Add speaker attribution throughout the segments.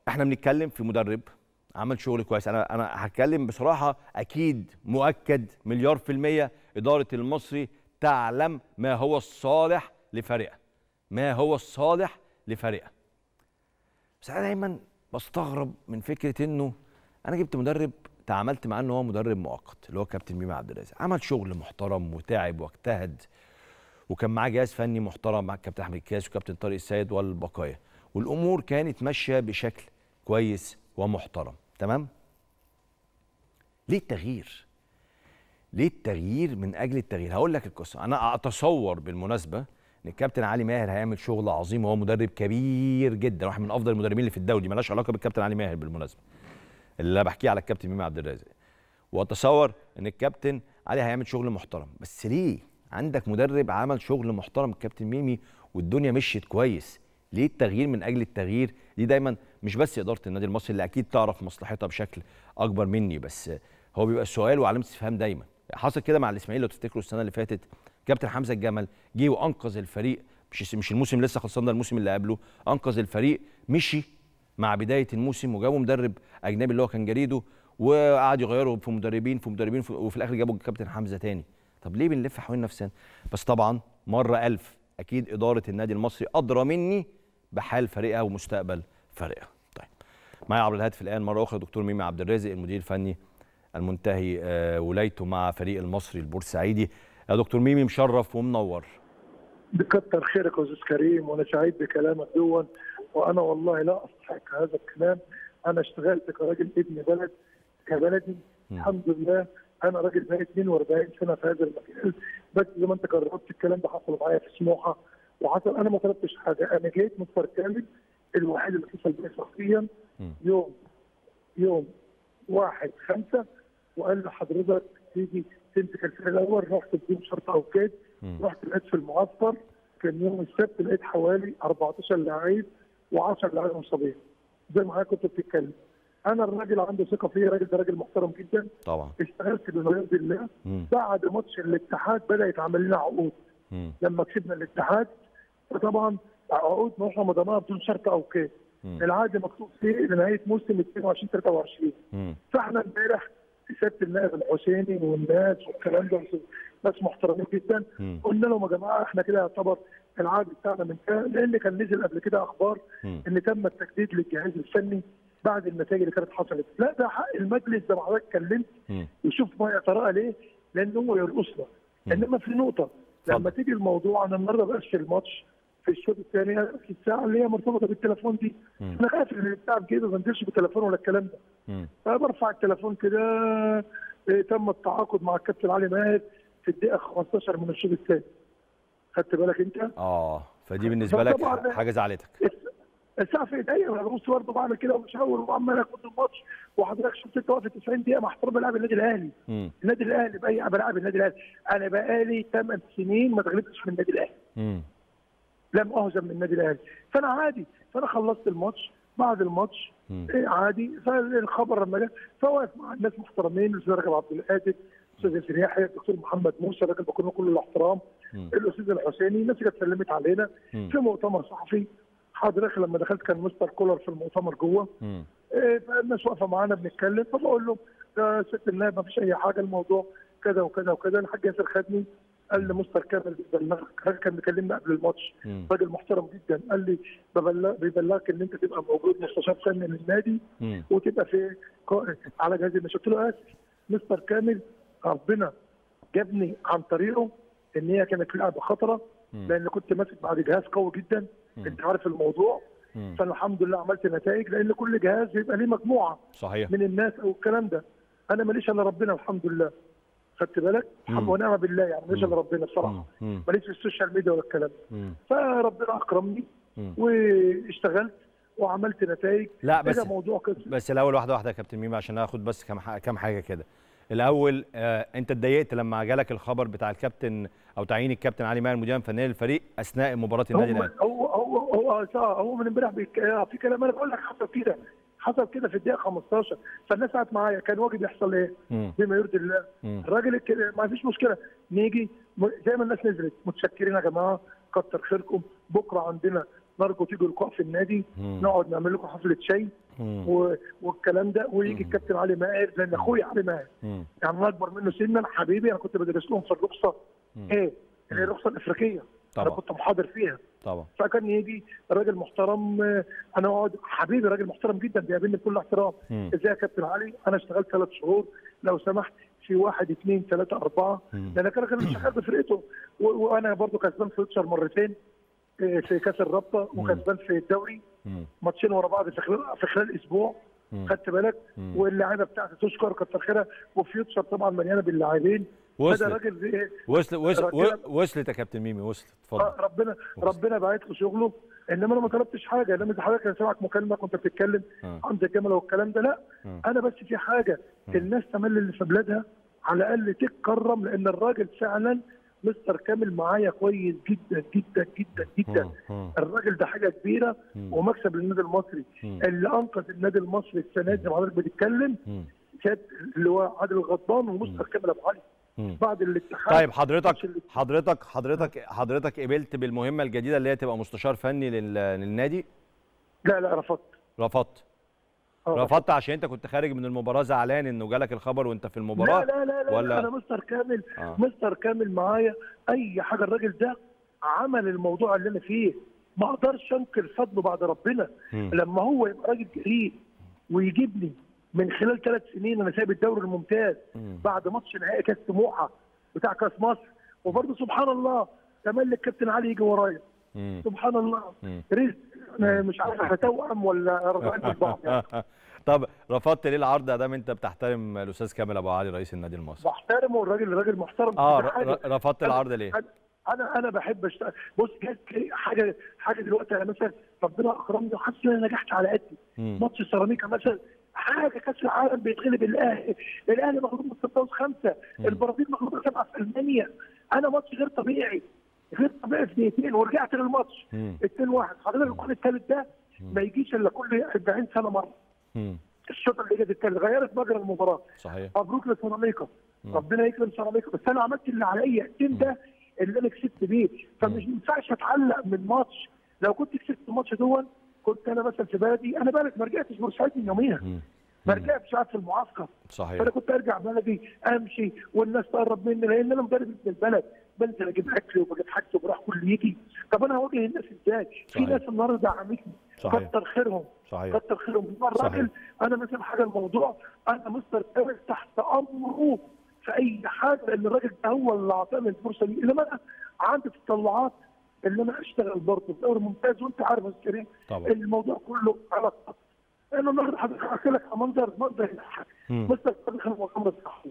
Speaker 1: احنا بنتكلم في مدرب عمل شغل كويس انا انا هتكلم بصراحه اكيد مؤكد مليار في الميه اداره المصري تعلم ما هو الصالح لفريقها ما هو الصالح لفريقها بس انا دايما بستغرب من فكره انه انا جبت مدرب تعاملت معاه ان هو مدرب مؤقت اللي هو كابتن ميمي عبد الرازق عمل شغل محترم وتعب واجتهد وكان معاه جهاز فني محترم مع الكابتن احمد الكاس وكابتن طارق السيد والبقايا والامور كانت ماشيه بشكل كويس ومحترم تمام ليه التغيير ليه التغيير من اجل التغيير هقول لك القصه انا اتصور بالمناسبه ان الكابتن علي ماهر هيعمل شغل عظيم وهو مدرب كبير جدا واحد من افضل المدربين اللي في الدوري دي مالهاش علاقه بالكابتن علي ماهر بالمناسبه اللي انا بحكيه على الكابتن ميمي عبد الرازق واتصور ان الكابتن علي هيعمل شغل محترم بس ليه عندك مدرب عمل شغل محترم الكابتن ميمي والدنيا مشيت كويس ليه التغيير من اجل التغيير دي دايما مش بس اداره النادي المصري اللي اكيد تعرف مصلحتها بشكل اكبر مني بس هو بيبقى السؤال وعلامه استفهام دايما حصل كده مع الاسماعيلي لو تفتكروا السنه اللي فاتت كابتن حمزه الجمل جه وانقذ الفريق مش مش الموسم لسه خلصان ده الموسم اللي قبله انقذ الفريق مشي مع بدايه الموسم وجابوا مدرب اجنبي اللي هو كان جريده وقعد يغيروا في مدربين في مدربين في وفي الاخر جابوا الكابتن حمزه تاني طب ليه بنلف حوالين نفسنا بس طبعا مره ألف اكيد اداره النادي المصري ادرى مني بحال فريقها ومستقبل فريقها طيب معايا عبر الهاتف الان مره اخرى دكتور ميمي عبد الرازق المدير الفني المنتهي آه، ولايته مع فريق المصري البورسعيدي يا دكتور ميمي مشرف ومنور
Speaker 2: بكتر خيرك يا استاذ كريم وانا سعيد بكلامك دون وانا والله لا استحق هذا الكلام انا اشتغلت كراجل ابن بلد كبلدي الحمد لله انا راجل بقالي 42 سنه في هذا المجال بس زي ما انت جربت الكلام ده حصل معايا في سموحه وحصل انا ما طلبتش حاجه انا جيت مستر كامل الوحيد اللي اتصل بيا شخصيا يوم يوم واحد خمسة وقال لي حضرتك تيجي تمسك الفريق الاول رحت بدون شرط او كده رحت لقيت في المعسكر كان يوم السبت لقيت حوالي 14 لعيب و10 لعيبه مصابين زي ما حضرتك كنت بتتكلم انا الراجل عنده ثقه فيا الراجل ده راجل محترم جدا
Speaker 1: طبعا
Speaker 2: اشتغلت بما يرضي الله بعد ماتش الاتحاد بدا يتعمل لنا عقود
Speaker 1: مم.
Speaker 2: لما كسبنا الاتحاد فطبعا عقود ما احنا مضيناها بدون شرط او كده العقد مكتوب فيه لنهايه موسم 22 23
Speaker 1: مم.
Speaker 2: فاحنا امبارح سياده النائب الحسيني والناس والكلام ده ناس محترمين جدا
Speaker 1: مم.
Speaker 2: قلنا لهم يا جماعه احنا كده يعتبر العقد بتاعنا من لان كان نزل قبل كده اخبار
Speaker 1: مم.
Speaker 2: ان تم التجديد للجهاز الفني بعد النتائج اللي كانت حصلت لا ده حق المجلس زي ما حضرتك اتكلمت
Speaker 1: مم.
Speaker 2: يشوف ما يتراءى ليه لان هو يرقصنا
Speaker 1: مم.
Speaker 2: انما في نقطه لما
Speaker 1: اتفضل.
Speaker 2: تيجي الموضوع انا النهارده بقاش الماتش في الشوط الثاني في الساعه اللي هي مرتبطه بالتليفون دي
Speaker 1: مم.
Speaker 2: انا خايف ان بتاع كده ما انزلش بالتليفون ولا الكلام ده
Speaker 1: مم.
Speaker 2: فبرفع التليفون كده إيه، تم التعاقد مع الكابتن علي ماهر في الدقيقه 15 من الشوط الثاني خدت بالك انت؟
Speaker 1: اه فدي بالنسبه لك
Speaker 2: فطبعاً-
Speaker 1: حاجه زعلتك
Speaker 2: الساعه في ايديا وانا ببص برضه بعمل كده وبشاور وعمال اخد الماتش وحضرتك شفت انت واقف 90 دقيقه مع احترام بلعب النادي الاهلي
Speaker 1: مم.
Speaker 2: النادي الاهلي باي بلعب النادي الاهلي انا بقالي 8 سنين ما اتغلبتش من النادي الاهلي
Speaker 1: مم.
Speaker 2: لم اهزم من النادي الاهلي فانا عادي فانا خلصت الماتش بعد الماتش
Speaker 1: مم.
Speaker 2: إيه عادي فالخبر لما جه فواقف مع الناس محترمين الاستاذ رجب عبد القادر الاستاذ ياسر يحيى الدكتور محمد موسى الراجل بكون له كل الاحترام
Speaker 1: مم.
Speaker 2: الاستاذ الحسيني الناس كانت سلمت علينا
Speaker 1: مم.
Speaker 2: في مؤتمر صحفي حضرتك لما دخلت كان مستر كولر في المؤتمر جوه
Speaker 1: مم.
Speaker 2: إيه، فالناس واقفه معانا بنتكلم فبقول له يا ست النائب ما فيش اي حاجه الموضوع كذا وكذا وكذا الحاج ياسر خدني قال لي مستر كامل بيبلغك الراجل كان بيكلمنا قبل الماتش
Speaker 1: مم.
Speaker 2: راجل محترم جدا قال لي ببلغ بيبلغك ان انت تبقى موجود مستشار فني للنادي
Speaker 1: مم.
Speaker 2: وتبقى في قائد على جهاز المشي قلت له اسف مستر كامل ربنا جابني عن طريقه ان هي كانت لعبه خطره
Speaker 1: مم.
Speaker 2: لان كنت ماسك بعد جهاز قوي جدا
Speaker 1: مم.
Speaker 2: انت عارف الموضوع
Speaker 1: مم.
Speaker 2: فالحمد لله عملت نتائج لان كل جهاز بيبقى ليه مجموعه
Speaker 1: صحيح
Speaker 2: من الناس او الكلام ده انا ماليش الا ربنا الحمد لله خدت بالك
Speaker 1: مم.
Speaker 2: حب ونعم بالله يعني ماليش الا ربنا
Speaker 1: مم.
Speaker 2: بصراحه
Speaker 1: مم.
Speaker 2: ماليش في السوشيال ميديا ولا الكلام ده
Speaker 1: مم.
Speaker 2: فربنا اكرمني
Speaker 1: مم.
Speaker 2: واشتغلت وعملت نتائج
Speaker 1: لا بس
Speaker 2: ده موضوع كده
Speaker 1: بس الاول واحده واحده يا كابتن ميمي عشان اخد بس كام ح- كام حاجه كده الاول آه انت اتضايقت لما جالك الخبر بتاع الكابتن او تعيين الكابتن علي ماهر مدير فني للفريق اثناء مباراه النادي
Speaker 2: هو
Speaker 1: الاهلي
Speaker 2: هو هو هو, هو, هو من امبارح بيك- آه، في كلام انا بقول لك حصل كده حصل كده في الدقيقه 15 فالناس قعدت معايا كان واجب يحصل ايه؟
Speaker 1: مم.
Speaker 2: بما يرضي الله
Speaker 1: مم.
Speaker 2: الراجل الك- ما فيش مشكله نيجي م- زي ما الناس نزلت متشكرين يا جماعه كتر خيركم بكره عندنا نرجو تيجوا لقاء في النادي
Speaker 1: مم.
Speaker 2: نقعد نعمل لكم حفله شاي و... والكلام ده ويجي الكابتن علي ماهر لان اخويا علي ماهر
Speaker 1: مم.
Speaker 2: يعني انا اكبر منه سنا حبيبي انا كنت بدرس لهم في الرخصه ايه اللي هي الرخصه الافريقيه انا
Speaker 1: طبعا.
Speaker 2: كنت محاضر فيها
Speaker 1: طبعا
Speaker 2: فكان يجي راجل محترم آه، انا اقعد حبيبي راجل محترم جدا بيقابلني بكل احترام
Speaker 1: مم.
Speaker 2: ازاي يا كابتن علي انا اشتغلت ثلاث شهور لو سمحت في واحد اثنين ثلاثه اربعه لان كان كان شغال بفرقته و- وانا برضو كسبان في فيوتشر مرتين آه، في كاس الرابطه وكسبان في الدوري
Speaker 1: مم.
Speaker 2: ماتشين ورا بعض في خلال في خلال اسبوع خدت بالك واللاعيبه بتاعتي تشكر كتر خيرها وفيوتشر طبعا مليانه باللاعبين
Speaker 1: وصلت.
Speaker 2: هذا راجل زي-
Speaker 1: وصل وصل
Speaker 2: ربنا-
Speaker 1: وصلت يا كابتن ميمي وصلت
Speaker 2: آه،
Speaker 1: اتفضل
Speaker 2: ربنا ربنا باعت له شغله انما انا ما طلبتش حاجه لما حضرتك انا سامعك مكالمه كنت بتتكلم
Speaker 1: آه.
Speaker 2: عن الجمل والكلام ده لا انا بس في حاجه الناس تمل اللي في بلادها على الاقل تتكرم لان الراجل فعلا مستر كامل معايا كويس جدا جدا جدا جدا
Speaker 1: مم.
Speaker 2: الراجل ده حاجه كبيره ومكسب للنادي المصري اللي انقذ النادي المصري السنه دي زي ما حضرتك بتتكلم كانت اللي هو عادل الغضبان ومستر كامل ابو علي بعد الاتحاد
Speaker 1: طيب حضرتك
Speaker 2: ماتش الاتحاد.
Speaker 1: حضرتك حضرتك حضرتك قبلت بالمهمه الجديده اللي هي تبقى مستشار فني لل- للنادي
Speaker 2: لا لا رفضت
Speaker 1: رفضت
Speaker 2: آه،
Speaker 1: رفضت عشان انت كنت خارج من المباراه زعلان انه جالك الخبر وانت في المباراه
Speaker 2: لا لا لا, لا
Speaker 1: ولا
Speaker 2: انا مستر كامل
Speaker 1: آه.
Speaker 2: آه. مستر كامل معايا اي حاجه الراجل ده عمل الموضوع اللي انا فيه ما اقدرش انكر فضله بعد ربنا
Speaker 1: مم.
Speaker 2: لما هو يبقى راجل جريء ويجيبني من خلال ثلاث سنين انا سايب الدوري الممتاز بعد ماتش نهائي كاس سموحه بتاع كاس مصر وبرضه سبحان الله تملك كابتن علي يجي ورايا
Speaker 1: مم.
Speaker 2: سبحان الله
Speaker 1: مم.
Speaker 2: رزق أنا مش عارف احنا توأم ولا رضعين من بعض يعني.
Speaker 1: طب رفضت ليه العرض ده دام انت بتحترم الاستاذ كامل ابو علي رئيس النادي المصري
Speaker 2: بحترمه الراجل راجل محترم
Speaker 1: اه
Speaker 2: ده
Speaker 1: ر-
Speaker 2: حاجة.
Speaker 1: ر- رفضت العرض ليه
Speaker 2: أنا- انا انا بحب اشتغل بص جات لي حاجه حاجه دلوقتي انا مثلا ربنا اكرمني وحاسس ان انا نجحت على قدي
Speaker 1: مم.
Speaker 2: ماتش سيراميكا مثلا حاجه كاس العالم بيتغلب الاهلي الاهلي مغلوب من 6 خمسه البرازيل مغلوبه 7 في المانيا انا ماتش غير طبيعي غير طبيعي في دقيقتين ورجعت للماتش
Speaker 1: مم.
Speaker 2: 2 1 حضرتك الجول الثالث ده ما يجيش الا كل 40 سنه مره
Speaker 1: مم.
Speaker 2: الشوط اللي جت الثالث غيرت مجرى المباراه
Speaker 1: صحيح
Speaker 2: مبروك لسيراميكا ربنا يكرم سيراميكا بس انا عملت اللي عليا التيم ده اللي انا كسبت بيه فمش ينفعش اتعلق من ماتش لو كنت كسبت الماتش دون كنت انا مثلا في بلدي انا بلد ما رجعتش بورسعيد من يوميها ما رجعتش قاعد في المعسكر
Speaker 1: صحيح
Speaker 2: فانا كنت ارجع بلدي امشي والناس تقرب مني لان انا مدرب ابن البلد بنزل اجيب اكل وبجيب حاجتي وبروح كل يجي طب انا هواجه الناس ازاي؟ في
Speaker 1: صحيح.
Speaker 2: ناس النهارده دعمتني
Speaker 1: صحيح.
Speaker 2: كتر خيرهم
Speaker 1: صحيح.
Speaker 2: كتر خيرهم هو الراجل انا مثلا حاجه الموضوع انا مستر كامل تحت امره في اي حاجه لان الراجل ده هو اللي اعطاني الفرصه دي انما انا عندي تطلعات ان انا اشتغل برضه في دوري ممتاز وانت عارف يا كريم
Speaker 1: طبعا.
Speaker 2: الموضوع كله على الخط انا النهارده حضرتك هحكي لك على منظر منظر يضحك مستر كامل كان مغامره صحي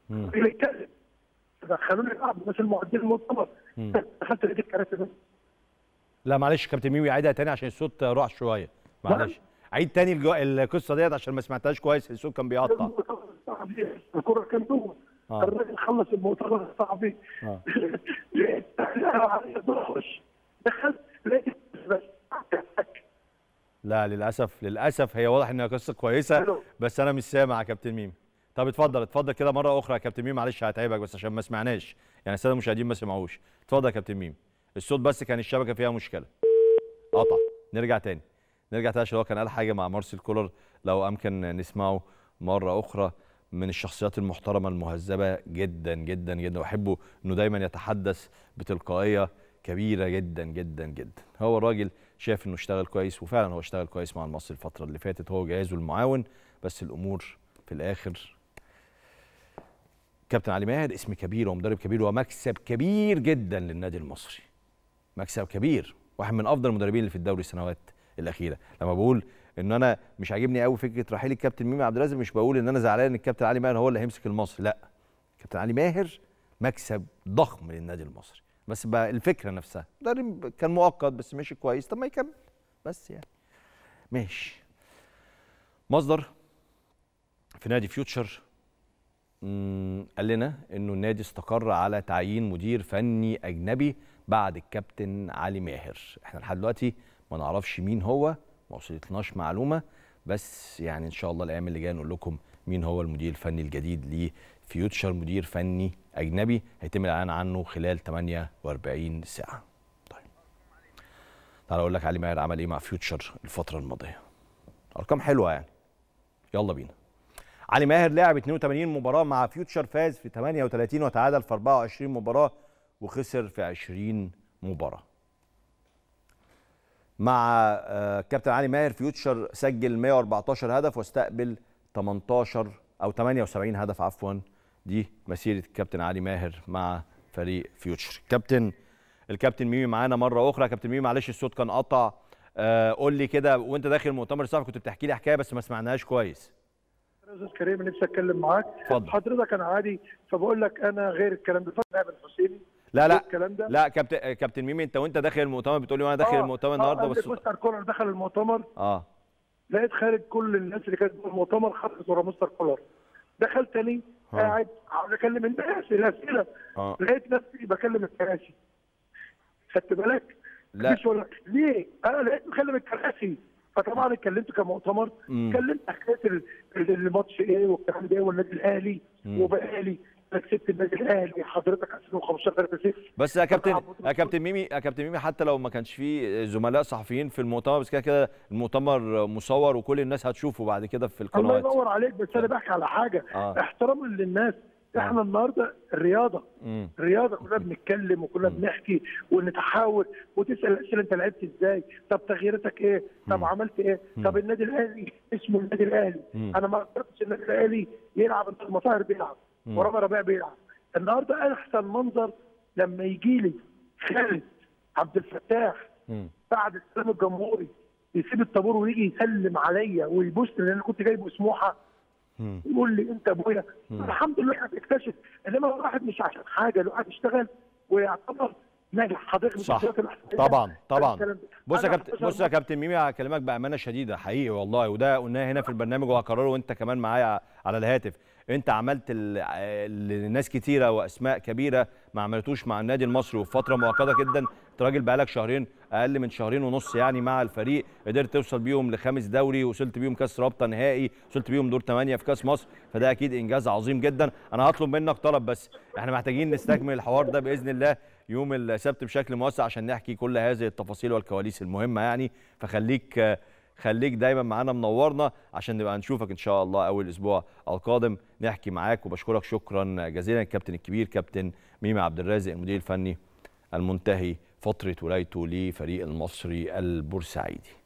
Speaker 2: يتكلم دخلوني العب الناس المعدين المؤتمر دخلت لقيت الكراسي بس
Speaker 1: لا معلش كابتن ميمي عيدها تاني عشان الصوت راح شويه معلش عيد تاني الجو... القصه ديت عشان ما سمعتهاش كويس الصوت كان بيقطع
Speaker 2: المؤتمر الصحفي الكرة كان جوه
Speaker 1: آه.
Speaker 2: الراجل خلص المؤتمر الصحفي
Speaker 1: آه.
Speaker 2: لقيت علي بخش دخلت لقيت بس
Speaker 1: لا للاسف للاسف هي واضح انها قصه كويسه
Speaker 2: ألو.
Speaker 1: بس انا مش سامع يا كابتن ميمي طب اتفضل اتفضل كده مره اخرى يا كابتن ميمي معلش هتعبك بس عشان ما سمعناش يعني الساده المشاهدين ما سمعوش اتفضل يا كابتن ميمي الصوت بس كان الشبكه فيها مشكله قطع نرجع تاني نرجع تاني عشان هو كان قال حاجه مع مارسيل كولر لو امكن نسمعه مره اخرى من الشخصيات المحترمه المهذبه جدا جدا جدا واحبه انه دايما يتحدث بتلقائيه كبيره جدا جدا جدا هو الراجل شاف انه اشتغل كويس وفعلا هو اشتغل كويس مع المصري الفتره اللي فاتت هو جهازه المعاون بس الامور في الاخر كابتن علي ماهر اسم كبير ومدرب كبير ومكسب كبير جدا للنادي المصري مكسب كبير واحد من افضل المدربين اللي في الدوري السنوات الاخيره لما بقول ان انا مش عاجبني قوي فكره رحيل الكابتن ميمي عبد الرازق مش بقول ان انا زعلان ان الكابتن علي ماهر هو اللي هيمسك المصري لا كابتن علي ماهر مكسب ضخم للنادي المصري بس بقى الفكره نفسها مدرب كان مؤقت بس ماشي كويس طب ما يكمل بس يعني ماشي مصدر في نادي فيوتشر مم، قال لنا انه النادي استقر على تعيين مدير فني اجنبي بعد الكابتن علي ماهر احنا لحد دلوقتي ما نعرفش مين هو ما وصلتناش معلومه بس يعني ان شاء الله الايام اللي جايه نقول لكم مين هو المدير الفني الجديد لفيوتشر مدير فني اجنبي هيتم الاعلان عنه خلال 48 ساعه طيب تعال اقول لك علي ماهر عمل ايه مع فيوتشر الفتره الماضيه ارقام حلوه يعني يلا بينا علي ماهر لعب 82 مباراه مع فيوتشر فاز في 38 وتعادل في 24 مباراه وخسر في 20 مباراه مع آه، كابتن علي ماهر فيوتشر سجل 114 هدف واستقبل 18 او 78 هدف عفوا دي مسيره الكابتن علي ماهر مع فريق فيوتشر كابتن الكابتن ميمي معانا مره اخرى كابتن ميمي معلش الصوت كان قطع آه، قول لي كده وانت داخل المؤتمر الصحفي كنت بتحكي لي حكايه بس ما سمعناهاش كويس
Speaker 2: استاذ كريم نفسي اتكلم معاك
Speaker 1: اتفضل.
Speaker 2: حضرتك انا عادي فبقول لك انا غير الكلام ده فاهم الحسيني
Speaker 1: لا لا
Speaker 2: الكلام ده
Speaker 1: لا كابتن كابتن ميمي انت وانت داخل المؤتمر بتقول لي وانا داخل
Speaker 2: آه،
Speaker 1: المؤتمر
Speaker 2: آه،
Speaker 1: النهارده
Speaker 2: قبل
Speaker 1: بس
Speaker 2: مستر كولر دخل المؤتمر
Speaker 1: اه
Speaker 2: لقيت خارج كل الناس اللي كانت في المؤتمر خرجت ورا مستر كولر دخل تاني
Speaker 1: آه.
Speaker 2: قاعد عاوز اكلم الناس الاسئله
Speaker 1: اه
Speaker 2: لقيت نفسي بكلم الكراسي خدت بالك؟
Speaker 1: لا.
Speaker 2: مش ولا ليه؟ انا لقيت بكلم الكراسي فطبعا اتكلمت كمؤتمر
Speaker 1: مم.
Speaker 2: اتكلمت حكايه ال- ال- الماتش ايه والكلام ده والنادي الاهلي
Speaker 1: مم.
Speaker 2: وبقالي انا كسبت النادي الاهلي حضرتك 2015 3 0
Speaker 1: بس يا كابتن
Speaker 2: طبعاً.
Speaker 1: يا كابتن ميمي يا كابتن ميمي حتى لو ما كانش في زملاء صحفيين في المؤتمر بس كده كده المؤتمر مصور وكل الناس هتشوفه بعد كده في
Speaker 2: الله
Speaker 1: القنوات
Speaker 2: ينور عليك بس انا بحكي على حاجه
Speaker 1: آه.
Speaker 2: احتراما للناس احنا النهارده الرياضه
Speaker 1: مم.
Speaker 2: الرياضه كلنا بنتكلم وكلنا بنحكي ونتحاول وتسال اسئله انت لعبت ازاي؟ طب تغييراتك ايه؟ طب عملت ايه؟ طب النادي الاهلي اسمه النادي الاهلي
Speaker 1: مم.
Speaker 2: انا ما قدرتش النادي الاهلي يلعب انت المطاهر بيلعب
Speaker 1: مم.
Speaker 2: ورامي ربيع بيلعب النهارده احسن منظر لما يجي لي خالد عبد الفتاح
Speaker 1: مم.
Speaker 2: بعد السلام الجمهوري يسيب الطابور ويجي يسلم عليا ويبوسني لان انا كنت جايبه سموحه
Speaker 1: مم.
Speaker 2: يقول لي انت ابويا الحمد لله احنا بنكتشف انما الواحد مش عشان حاجه الواحد يشتغل ويعتبر ناجح حضرتك
Speaker 1: صح.
Speaker 2: بالذات الأحسن.
Speaker 1: طبعا طبعا
Speaker 2: الكلام ده.
Speaker 1: بص يا
Speaker 2: أنا
Speaker 1: كابتن
Speaker 2: 11
Speaker 1: بص يا كابتن ميمي هكلمك بامانه شديده حقيقي والله وده قلناه هنا في البرنامج وهكرره وانت كمان معايا على الهاتف انت عملت ال- اللي ناس كتيره واسماء كبيره ما عملتوش مع النادي المصري وفي فتره مؤقته جدا انت راجل بقالك شهرين اقل من شهرين ونص يعني مع الفريق قدرت توصل بيهم لخامس دوري وصلت بيهم كاس رابطه نهائي وصلت بيهم دور 8 في كاس مصر فده اكيد انجاز عظيم جدا انا هطلب منك طلب بس احنا محتاجين نستكمل الحوار ده باذن الله يوم السبت بشكل موسع عشان نحكي كل هذه التفاصيل والكواليس المهمه يعني فخليك خليك دايما معانا منورنا عشان نبقى نشوفك ان شاء الله اول اسبوع القادم نحكي معاك وبشكرك شكرا جزيلا الكابتن الكبير كابتن ميمي عبد الرازق المدير الفني المنتهي فتره ولايته لفريق المصري البورسعيدي